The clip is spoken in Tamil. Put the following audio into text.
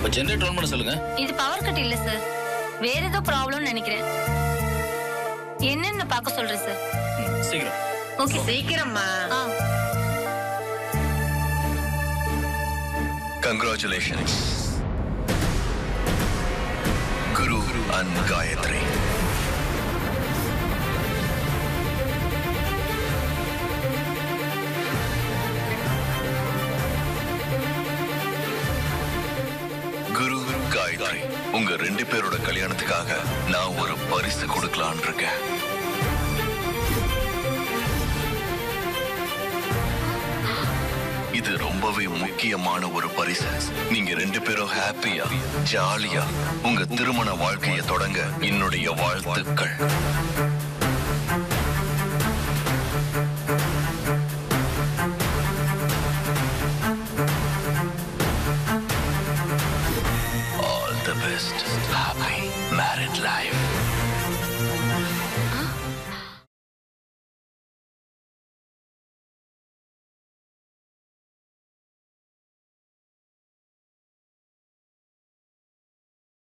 ஜென்ரேட் ஆன் பண்ண சொல்லுங்க இது பவர் கட் இல்ல சார் வேற ஏதோ ப்ராப்ளம்னு நினைக்கிறேன் என்னன்னு பார்க்க சொல்றேன் சார் ம், சீக்கிரம் ஓகே சார் சீக்கிரம்மா ஆ Congratulations. Guru and Gayatri. Guru Gayatri உங்க ரெண்டு பேரோட கல்யாணத்துக்காக நான் ஒரு பரிசு கொடுக்கலான் இருக்கேன் இது ரொம்பவே முக்கியமான ஒரு பரிசு நீங்க ரெண்டு பேரும் ஹாப்பியா ஜாலியா உங்க திருமண வாழ்க்கையை தொடங்க என்னுடைய வாழ்த்துக்கள் all the best happy married life